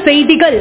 செய்திகள்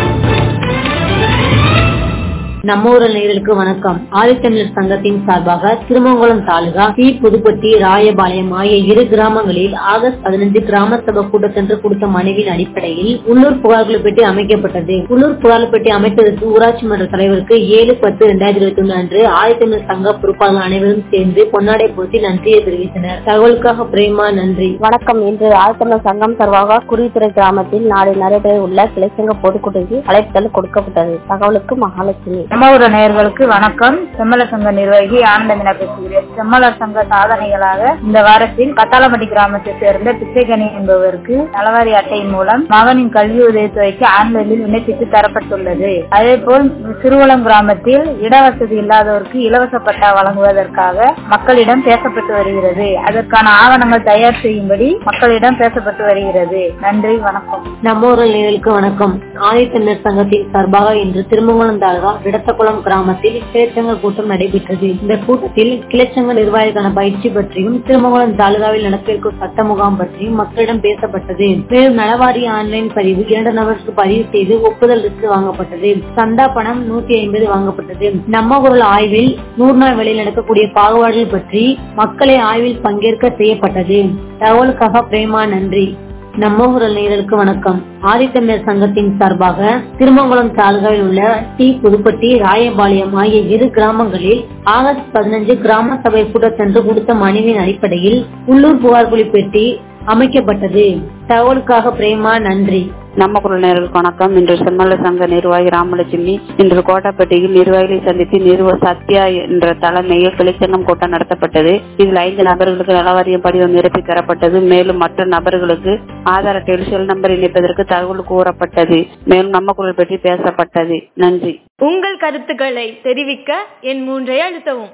நம்ம ஊர் நேயர்களுக்கு வணக்கம் ஆதித்தமிழர் சங்கத்தின் சார்பாக திருமங்கலம் தாலுகா சி புதுப்பட்டி ராயபாளையம் ஆகிய இரு கிராமங்களில் ஆகஸ்ட் பதினஞ்சு கிராம சபை கூட்டத்தன்று கொடுத்த மனுவின் அடிப்படையில் உள்ளூர் புகார்கள் பெட்டி அமைக்கப்பட்டது உள்ளூர் புகார்கள் பெட்டி அமைத்ததற்கு ஊராட்சி மன்ற தலைவருக்கு ஏழு பத்து இரண்டாயிரத்தி இருபத்தி ஒன்று அன்று ஆதித்தமிழர் சங்க பொறுப்பாளர்கள் அனைவரும் சேர்ந்து பொன்னாடை போட்டி நன்றியை தெரிவித்தனர் தகவலுக்காக பிரேமா நன்றி வணக்கம் இன்று ஆழ்த்தமிழ் சங்கம் சார்பாக குருவித்துறை கிராமத்தில் நாடு நடைபெற உள்ள கிளைச்சங்க பொதுக்கூட்டத்தில் அழைப்புதல் கொடுக்கப்பட்டது தகவலுக்கு மகாலட்சுமி சமூக நேயர்களுக்கு வணக்கம் செம்மலர் சங்க நிர்வாகி ஆனந்தமினா பேசுகிறேன் செம்மலர் சங்க சாதனைகளாக இந்த வாரத்தில் கத்தாலப்பட்டி கிராமத்தை சேர்ந்த பிச்சைகனி என்பவருக்கு நலவாரி அட்டையின் மூலம் மகனின் கல்வி உதவித்தொகைக்கு ஆன்லைனில் விண்ணப்பித்து தரப்பட்டுள்ளது அதேபோல் சிறுவளம் கிராமத்தில் இடவசதி இல்லாதவருக்கு இலவச பட்டா வழங்குவதற்காக மக்களிடம் பேசப்பட்டு வருகிறது அதற்கான ஆவணங்கள் தயார் செய்யும்படி மக்களிடம் பேசப்பட்டு வருகிறது நன்றி வணக்கம் நம்ம ஊர் நேயர்களுக்கு வணக்கம் ஆதித்தமிழர் சங்கத்தின் சார்பாக இன்று திருமங்கலம் தாலுகா விடத்தக்குளம் கிராமத்தில் கிளைச்சங்க கூட்டம் நடைபெற்றது இந்த கூட்டத்தில் கிளைச்சங்க நிர்வாகிகளுக்கான பயிற்சி பற்றியும் திருமங்கலம் தாலுகாவில் நடப்பிருக்கும் சட்ட முகாம் பற்றியும் மக்களிடம் பேசப்பட்டது மேலும் நலவாரி ஆன்லைன் பதிவு இரண்டு நபருக்கு பதிவு செய்து ஒப்புதல் லிஸ்ட் வாங்கப்பட்டது சந்தா பணம் நூத்தி ஐம்பது வாங்கப்பட்டது நம்ம குரல் ஆய்வில் நூறு நாள் வேலையில் நடக்கக்கூடிய பாகுபாடுகள் பற்றி மக்களை ஆய்வில் பங்கேற்க செய்யப்பட்டது தகவலுக்காக பிரேமா நன்றி நம்ம ஊரல் நேயர்களுக்கு வணக்கம் ஆதித்தமிழர் சங்கத்தின் சார்பாக திருமங்கலம் தாலுகாவில் உள்ள டி புதுப்பட்டி ராயபாளையம் ஆகிய இரு கிராமங்களில் ஆகஸ்ட் பதினஞ்சு கிராம சபை கூட்டத்தன்று கொடுத்த மனுவின் அடிப்படையில் உள்ளூர் புகார் பெட்டி அமைக்கப்பட்டது தகவலுக்காக பிரேமா நன்றி நம்ம குரல் நேர்களுக்கு வணக்கம் இன்று செம்மல்ல சங்க நிர்வாகி ராமலட்சுமி இன்று கோட்டாப்பட்டியில் நிர்வாகிகளை சந்தித்து நிறுவ சத்யா என்ற தலைமையில் கிளைச்சங்கம் கூட்டம் நடத்தப்பட்டது இதில் ஐந்து நபர்களுக்கு நலவாரியம் படிவம் நிரப்பி தரப்பட்டது மேலும் மற்ற நபர்களுக்கு ஆதார் அட்டையில் செல் நம்பர் இணைப்பதற்கு தகவல் கூறப்பட்டது மேலும் நம்ம குரல் பற்றி பேசப்பட்டது நன்றி உங்கள் கருத்துக்களை தெரிவிக்க என் மூன்றை அழுத்தவும்